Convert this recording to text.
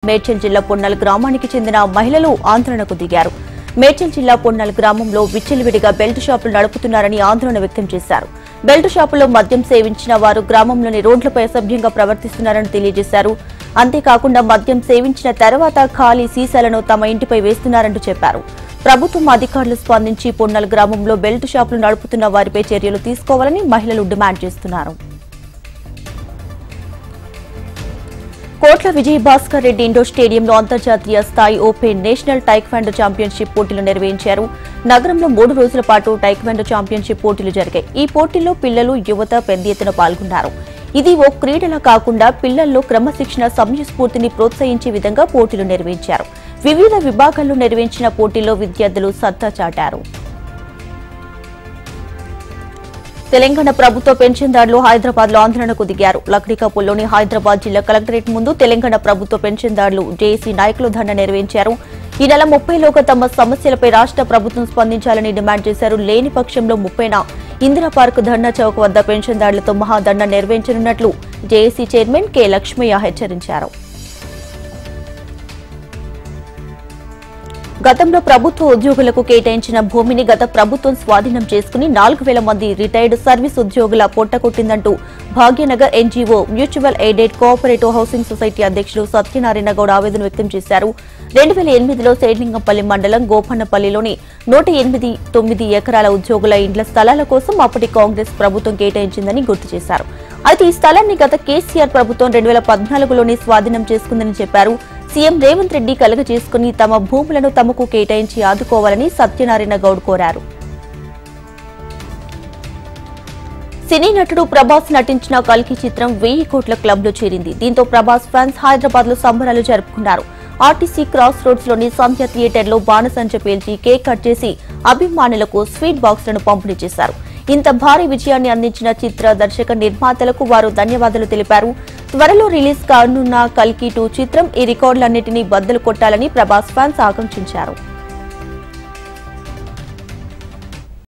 మేడ్చల్ జిల్లా పొన్నల్ గ్రామానికి చెందిన మహిళలు ఆందోళనకు దిగారు మేడ్చల్ జిల్లా పొన్నల్ గ్రామంలో విచ్చలవిడిగా బెల్ట్ షాపులు నడుపుతున్నారని ఆందోళన వ్యక్తం చేశారు బెల్ట్ షాపులో మద్యం సేవించిన వారు గ్రామంలోని రోడ్లపై అసభ్యంగా ప్రవర్తిస్తున్నారని తెలియజేశారు అంతేకాకుండా మద్యం సేవించిన తర్వాత ఖాళీ సీసాలను తమ ఇంటిపై వేస్తున్నారంటూ చెప్పారు ప్రభుత్వం అధికారులు స్పందించి పొన్నల్ గ్రామంలో బెల్ట్ షాపులు నడుపుతున్న వారిపై చర్యలు తీసుకోవాలని మహిళలు డిమాండ్ చేస్తున్నారు కోట్ల విజయ్ భాస్కర్ రెడ్డి ఇండోర్ స్టేడియంలో అంతర్జాతీయ స్థాయి ఓపెన్ నేషనల్ టైక్వాండో ఛాంపియన్షిప్ పోటీలు నిర్వహించారు నగరంలో మూడు రోజుల పాటు టైక్వాండో ఛాంపియన్షిప్ పోటీలు జరిగాయి ఈ పోటీల్లో పిల్లలు యువత పెద్ద ఎత్తున పాల్గొన్నారు ఇది ఓ క్రీడలా కాకుండా పిల్లల్లో క్రమశిక్షణ సమయస్ఫూర్తిని ప్రోత్సహించే విధంగా పోటీలు నిర్వహించారు వివిధ విభాగాల్లో నిర్వహించిన పోటీల్లో విద్యార్థులు సత్తా చాటారు తెలంగాణ ప్రభుత్వ పెన్షన్దారులు హైదరాబాద్ లో ఆందోళనకు దిగారు లక్డీకాపూల్లోని హైదరాబాద్ జిల్లా కలెక్టరేట్ ముందు తెలంగాణ ప్రభుత్వ పెన్షన్దారులు జేఏసీ నాయకులు ధర్నా నిర్వహించారు ఈ నెల ముప్పైలోగా తమ సమస్యలపై రాష్ట్ర ప్రభుత్వం స్పందించాలని డిమాండ్ చేశారు లేని పక్షంలో ముప్పైన ఇందిరా పార్క్ ధర్నా చౌక్ వద్ద పెన్షన్దారులతో మహాధర్నా నిర్వహించనున్నట్లు జేఏసీ చైర్మన్ కె లక్ష్మయ్య హెచ్చరించారు గతంలో ప్రభుత్వ ఉద్యోగులకు కేటాయించిన భూమిని గత ప్రభుత్వం స్వాధీనం చేసుకుని నాలుగు వేల మంది రిటైర్డ్ సర్వీస్ ఉద్యోగుల పొట్టకొట్టిందంటూ Bhagyanagar NGO mutual aided cooperative housing society అధ్యక్షుడు సత్యనారాయణ గౌడ్ ఆవేదన వ్యక్తం చేశారు రెండు వేల ఎనిమిదిలో శేర్లింగంపల్లి మండలం గోపన్నపల్లిలోని నూట ఎనిమిది తొమ్మిది ఎకరాల ఉద్యోగుల ఇండ్ల స్థలాల కోసం అప్పటి కాంగ్రెస్ ప్రభుత్వం కేటాయించిందని గుర్తు చేశారు అయితే ఈ స్థలాన్ని గత కేసీఆర్ ప్రభుత్వం రెండు వేల పద్నాలుగులోనే స్వాధీనం చేసుకుందని చెప్పారు సీఎం రేవంత్ రెడ్డి కలగ చేసుకుని తమ భూములను తమకు కేటాయించి ఆదుకోవాలని సత్యనారాయణ గౌడ్ కోరారు సినీ నటుడు ప్రభాస్ నటించిన కల్కి చిత్రం వెయ్యి కోట్ల క్లబ్ లో చేరింది దీంతో ప్రభాస్ ఫ్యాన్స్ హైదరాబాద్ లో సంబరాలు జరుపుకున్నారు ఆర్టీసీ క్రాస్ రోడ్స్ లోని సంధ్య థియేటర్ లో బాణసంచ పేల్చి కేక్ కట్ చేసి అభిమానులకు స్వీట్ బాక్స్ లను పంపిణీ చేశారు ఇంత భారీ విజయాన్ని అందించిన చిత్ర దర్శక నిర్మాతలకు వారు ధన్యవాదాలు తెలిపారు త్వరలో రిలీజ్ కానున్న కల్కి టూ చిత్రం ఈ రికార్డులన్నింటినీ బద్దలు కొట్టాలని ప్రభాస్ ఫ్యాన్స్ ఆకాంక్షించారు